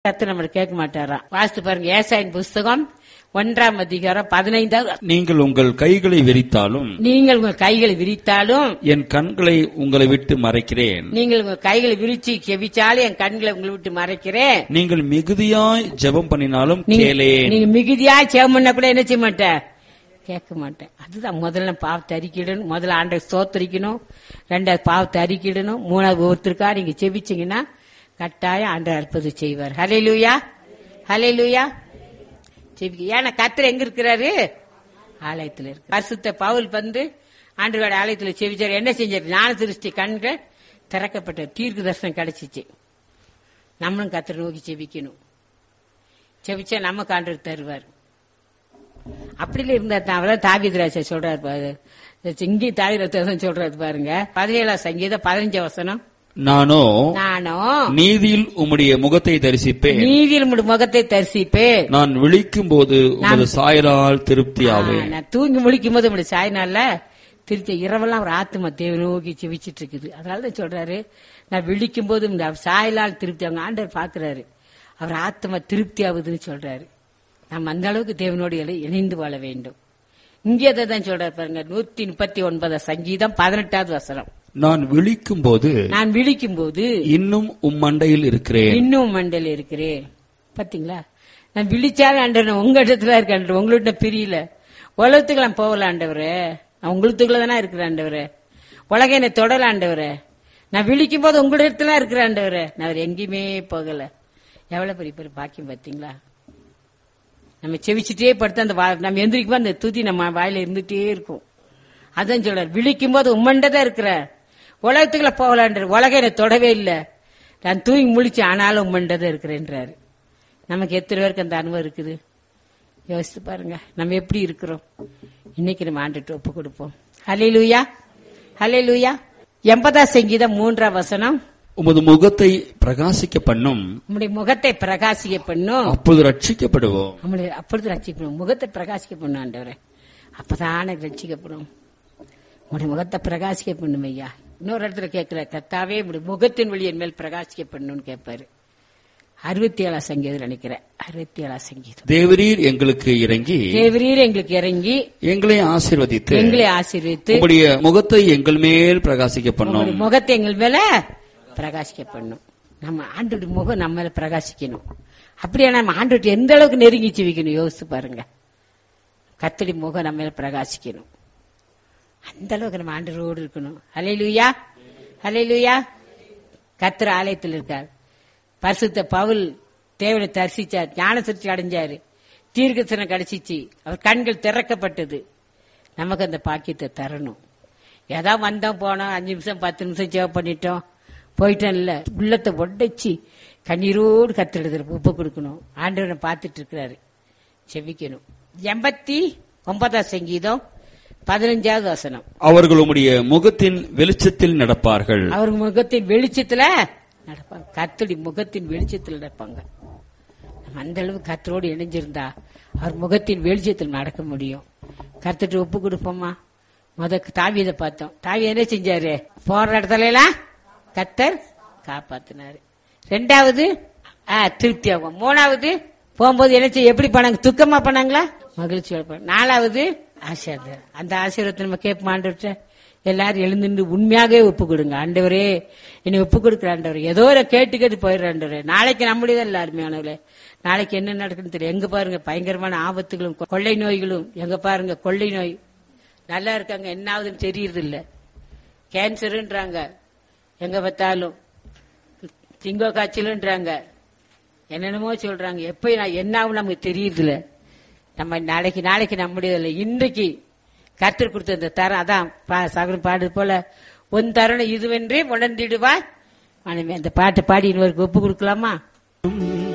கத்து நம்மள கேட்க மாட்டாராம் வாசித்து பாருங்க ஏசாயின் புஸ்தகம் ஒன்றாம் அதிகாரம் பதினைந்தாவது நீங்கள் உங்கள் கைகளை விரித்தாலும் நீங்கள் உங்கள் கைகளை விரித்தாலும் என் கண்களை உங்களை விட்டு மறைக்கிறேன் நீங்கள் உங்கள் கைகளை விரிச்சு கெவிச்சாலும் என் கண்களை உங்களை விட்டு மறைக்கிறேன் நீங்கள் மிகுதியாய் ஜெபம் பண்ணினாலும் நீங்க- கேளேன் நீங்க மிகுதியா சேவம் பண்ண கூட என்ன செய்ய மாட்டேன் கேட்க மாட்டேன் அதுதான் முதல்ல பாவத்தை அறிக்கிடணும் முதல்ல ஆண்டை சோத்தரிக்கணும் ரெண்டாவது பாவத்தை அறிக்கிடணும் மூணாவது ஒருத்தருக்கா நீங்க செபிச்சீங்கன்னா கட்டாயம் ஆண்டை அற்புதம் செய்வார் ஹலே லூயா ஹலே லூயா செபிக்க ஏன்னா கத்தர் எங்க இருக்கிறாரு ஆலயத்துல இருக்கு பரிசுத்த பவுல் வந்து ஆண்டவரோட ஆலயத்துல செவிச்சார் என்ன செஞ்சாரு ஞான திருஷ்டி கண்கள் திறக்கப்பட்ட தீர்க்கு தரிசனம் கிடைச்சிச்சு நம்மளும் கத்தரை நோக்கி செபிக்கணும் செபிச்சா நமக்கு ஆண்டவர் தருவார் அப்படில இருந்தா தான் அவதான் தாவிதராஜா சொல்றாரு பாரு இங்கேயும் தாவிதராஜன் சொல்றாரு பாருங்க பதினேழாம் சங்கீதம் பதினஞ்சு வசனம் நானோ நானும் நீதியில் உம்முடைய முகத்தை தரிசிப்பேன் நீதியில் உம்முடைய முகத்தை தரிசிப்பே நான் விழிக்கும் போது உமது சாயலால் திருப்தியாவேன் நான் தூங்கி முழிக்கும் போது உங்களுடைய சாயனால திருத்த இரவெல்லாம் ஒரு ஆத்மா தேவ நோக்கி செவிச்சிட்டு இருக்குது அதனாலதான் சொல்றாரு நான் விழிக்கும் போது இந்த சாயலால் திருப்தி அவங்க ஆண்டவர் பாக்குறாரு அவர் ஆத்மா திருப்தி ஆகுதுன்னு சொல்றாரு நம்ம அந்த அளவுக்கு தேவனோடு இணை- இணைந்து வாழ வேண்டும் இங்கே அதை தான் சொல்றாரு பாருங்க நூத்தி முப்பத்தி ஒன்பதாம் சங்கீதம் பதினெட்டாவது வசனம் நான் விழிக்கும் போது நான் விழிக்கும் போது இன்னும் உம் மண்டையில் இருக்கிறேன் இன்னும் மண்டல இருக்கிறேன் பாத்தீங்களா நான் விழிச்சாலும் ஆண்டவர் உங்க இடத்துல இருக்க ஆண்டவர் உங்கள்ட்ட பிரியல உலகத்துக்கு நான் போகல ஆண்டவரே நான் உங்களுக்குள்ள தானே இருக்கிற ஆண்டவரே உலக என்னை தொடல ஆண்டவரே நான் விழிக்கும் போது உங்க இடத்துல இருக்கிற ஆண்டவரே நான் அவர் எங்கேயுமே போகல எவ்வளவு பெரிய பெரிய பாக்கியம் பாத்தீங்களா நம்ம செவிச்சிட்டே படுத்து அந்த வா- நம்ம எந்திரிக்கும் போது அந்த துதி நம்ம வாயில இருந்துட்டே இருக்கும் அதான் சொல்றார் விழிக்கும் போது உம்மண்டதான் இருக்கிற உலகத்துக்குள்ள போகலான்ற உலகம் என்னை தொடவே இல்லை நான் தூங்கி முழிச்சு ஆனாலும் உம்மண்டதான் இருக்கிறேன்றாரு நமக்கு எத்தனை பேருக்கு அந்த அனுபவம் இருக்குது யோசித்து பாருங்க நம்ம எப்படி இருக்கிறோம் இன்னைக்கு நம்ம ஆண்டுட்டு ஒப்பு கொடுப்போம் ஹலே லூயா ஹலே லூயா எண்பதாம் சங்கீதம் மூன்றாம் வசனம் உமது முகத்தை பிரகாசிக்க பண்ணும் நம்முடைய முகத்தை பிரகாசிக்க பண்ணும் அப்பொழுது ரட்சிக்கப்படுவோம் நம்முடைய அப்பொழுது ரட்சிக்கணும் முகத்தை பிரகாசிக்க பண்ணும் ஆண்டவரே அப்பதானே ரட்சிக்கப்படும் உங்களுடைய முகத்தை பிரகாசிக்க பண்ணும் ஐயா இன்னொரு இடத்துல கேட்கிற கத்தாவே உங்களுடைய முகத்தின் வழி என் மேல் பிரகாசிக்க பண்ணுன்னு கேட்பாரு அறுபத்தி ஏழாம் சங்கீதம் நினைக்கிறேன் அறுபத்தி ஏழாம் சங்கீதம் தேவரீர் எங்களுக்கு இறங்கி தேவரீர் எங்களுக்கு இறங்கி எங்களை ஆசீர்வதித்து எங்களை ஆசீர்வித்து உம்முடைய முகத்தை எங்கள் மேல் பிரகாசிக்க பண்ணும் உங்களுடைய முகத்தை எங்கள் மேல பிரகாசிக்க பண்ணும் நம்ம ஆண்டோட முகம் நம்ம மேல பிரகாசிக்கணும் அப்படியே நம்ம ஆண்டோட எந்த அளவுக்கு நெருங்கி ஜீவிக்கணும் யோசிச்சு பாருங்க கத்தடி முகம் நம்ம மேல பிரகாசிக்கணும் அந்த அளவுக்கு நம்ம ஆண்டரோடு இருக்கணும் ஹலே லூயா ஹலே லூயா கத்திர ஆலயத்தில் இருக்கார் பரிசுத்த பவுல் தேவனை தரிசிச்சார் ஞான சிரிச்சு அடைஞ்சாரு தீர்க்கசனம் கிடைச்சிச்சு அவர் கண்கள் திறக்கப்பட்டது நமக்கு அந்த பாக்கியத்தை தரணும் ஏதோ வந்தோம் போனோம் அஞ்சு நிமிஷம் பத்து நிமிஷம் சேவ் பண்ணிட்டோம் போயிட்டோம் இல்ல உள்ளத்தை ஒடைச்சு கண்ணீரோடு கத்தெடுத்து உப்பு கொடுக்கணும் ஆண்டவனை பார்த்துட்டு இருக்கிறாரு செவிக்கணும் எண்பத்தி ஒன்பதாம் சங்கீதம் பதினஞ்சாவது வசனம் அவர்கள் உம்முடைய முகத்தின் வெளிச்சத்தில் நடப்பார்கள் அவர் முகத்தின் வெளிச்சத்துல நடப்பாங்க கத்தடி முகத்தின் வெளிச்சத்தில் நடப்பாங்க நம்ம அந்த அளவு கத்தரோடு இணைஞ்சிருந்தா அவர் முகத்தின் வெளிச்சத்தில் நடக்க முடியும் கத்துட்டு ஒப்பு கொடுப்போமா முத தாவியதை பார்த்தோம் தாவி என்ன செஞ்சாரு போற இடத்துல எல்லாம் கத்தர் காப்பாத்தினாரு ரெண்டாவது ஆ, திருப்தி ஆகும் மூணாவது போகும்போது என்ன செய்ய எப்படி பண்ணாங்க துக்கமா பண்ணாங்களா மகிழ்ச்சியோட பண்ணாங்க. நாலாவது ஆசீர்வாதம் அந்த ஆசீர்வாதத்தை நம்ம கேட்போம் எல்லாரும் எழுந்துட்டு உண்மையாகவே ஒப்பு கொடுங்க ஆண்டவரே என்னை ஒப்பு கொடுக்குற ஆண்டவர் ஏதோ ஒரு கேட்டு கேட்டு போயிடுற ஆண்டவரே நாளைக்கு நம்முடையதான் இல்ல அருமையானவர்களே நாளைக்கு என்ன நடக்குன்னு தெரியும் எங்க பாருங்க பயங்கரமான ஆபத்துகளும் கொள்ளை நோய்களும் எங்க பாருங்க கொள்ளை நோய் நல்லா இருக்காங்க என்ன ஆகுதுன்னு தெரியறது இல்ல கேன்சருன்றாங்க எங்க பார்த்தாலும் திங்கோ காய்ச்சலுன்றாங்க என்னென்னமோ சொல்றாங்க எப்ப நான் என்ன ஆகும் நமக்கு தெரியுதுல நம்ம நாளைக்கு நாளைக்கு நம்முடையதில்லை இன்றைக்கு கர்த்தர் கொடுத்த இந்த தரம் அதான் பா- சகலம் பாடுறது போல உன் தருணம் இதுவென்றே உணர்ந்திடுவாய் மனைவி அந்த பாட்டை பாடி இன்னொருக்கு ஒப்பு கொடுக்கலாமா